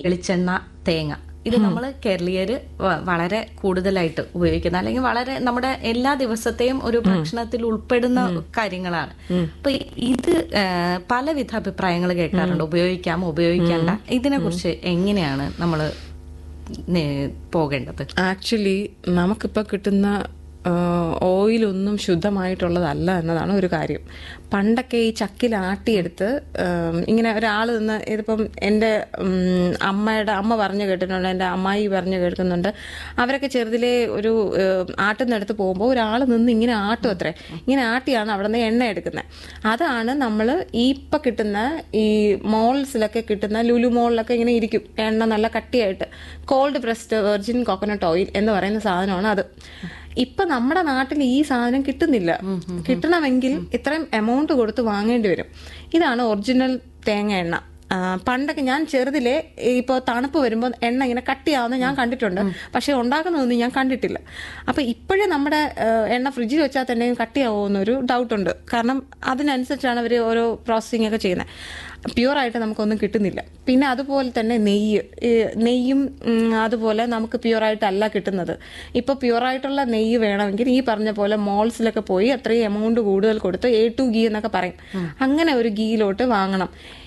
വെളിച്ചെണ്ണ തേങ്ങ ഇത് നമ്മൾ കേരളീയര് വ- വളരെ കൂടുതലായിട്ട് ഉപയോഗിക്കുന്ന അല്ലെങ്കിൽ വളരെ നമ്മുടെ എല്ലാ ദിവസത്തെയും ഒരു ഭക്ഷണത്തിൽ ഉൾപ്പെടുന്ന കാര്യങ്ങളാണ് അപ്പൊ ഇത് ആ, പലവിധ അഭിപ്രായങ്ങൾ കേൾക്കാറുണ്ട് ഉപയോഗിക്കാം ഉപയോഗിക്കേണ്ട ഇതിനെ കുറിച്ച് എങ്ങനെയാണ് നമ്മൾ പോകേണ്ടത് ആക്ച്വലി നമുക്കിപ്പോൾ കിട്ടുന്ന ഓയിലൊന്നും ശുദ്ധമായിട്ടുള്ളതല്ല എന്നതാണ് ഒരു കാര്യം പണ്ടൊക്കെ ഈ ചക്കിൽ ആട്ടിയെടുത്ത് ഉം, ഇങ്ങനെ ഒരാൾ നിന്ന് ഇതിപ്പം എൻ്റെ ഉം, അമ്മയുടെ അമ്മ പറഞ്ഞു കേട്ടിട്ടുണ്ട് എൻ്റെ അമ്മായി പറഞ്ഞു കേൾക്കുന്നുണ്ട് അവരൊക്കെ ചെറുതിലെ ഒരു ഉം, ആട്ടുന്നിടത്ത് പോകുമ്പോൾ ഒരാൾ നിന്ന് ഇങ്ങനെ ആട്ടും അത്രേ ഇങ്ങനെ ആട്ടിയാണ് അവിടെ നിന്ന് എണ്ണ എടുക്കുന്നത് അതാണ് നമ്മൾ ഈ ഇപ്പം കിട്ടുന്ന ഈ മോൾസിലൊക്കെ കിട്ടുന്ന ലുലു മോളിലൊക്കെ ഇങ്ങനെ ഇരിക്കും എണ്ണ നല്ല കട്ടിയായിട്ട് cold pressed virgin coconut oil എന്ന് പറയുന്ന സാധനമാണ് അത് ഇപ്പൊ നമ്മുടെ നാട്ടിൽ ഈ സാധനം കിട്ടുന്നില്ല കിട്ടണമെങ്കിൽ ഇത്രയും എമൗണ്ട് കൊടുത്ത് വാങ്ങേണ്ടി വരും ഇതാണ് ഒറിജിനൽ തേങ്ങ എണ്ണ ആ, പണ്ടൊക്കെ ഞാൻ ചെറുതിലെ ഇപ്പോൾ തണുപ്പ് വരുമ്പോൾ എണ്ണ ഇങ്ങനെ കട്ടിയാവുന്ന ഞാൻ കണ്ടിട്ടുണ്ട് പക്ഷെ ഉണ്ടാക്കുന്നതൊന്നും ഞാൻ കണ്ടിട്ടില്ല അപ്പൊ ഇപ്പോഴേ നമ്മുടെ ആ, എണ്ണ ഫ്രിഡ്ജിൽ വെച്ചാൽ തന്നെ കട്ടിയാവുമെന്നൊരു ഡൗട്ടുണ്ട് കാരണം അതിനനുസരിച്ചാണ് അവർ ഓരോ പ്രോസസ്സിംഗ് ഒക്കെ ചെയ്യുന്നത് പ്യുവറായിട്ട് നമുക്കൊന്നും കിട്ടുന്നില്ല പിന്നെ അതുപോലെ തന്നെ നെയ്യ് ഈ നെയ്യും ഉം, അതുപോലെ നമുക്ക് പ്യുവറായിട്ടല്ല കിട്ടുന്നത് ഇപ്പോൾ പ്യുവറായിട്ടുള്ള നെയ്യ് വേണമെങ്കിൽ ഈ പറഞ്ഞ പോലെ മോൾസിലൊക്കെ പോയി അത്രയും എമൗണ്ട് കൂടുതൽ കൊടുത്ത് എ ടു ഗീ എന്നൊക്കെ പറയും അങ്ങനെ ഒരു ഗീയിലോട്ട് വാങ്ങണം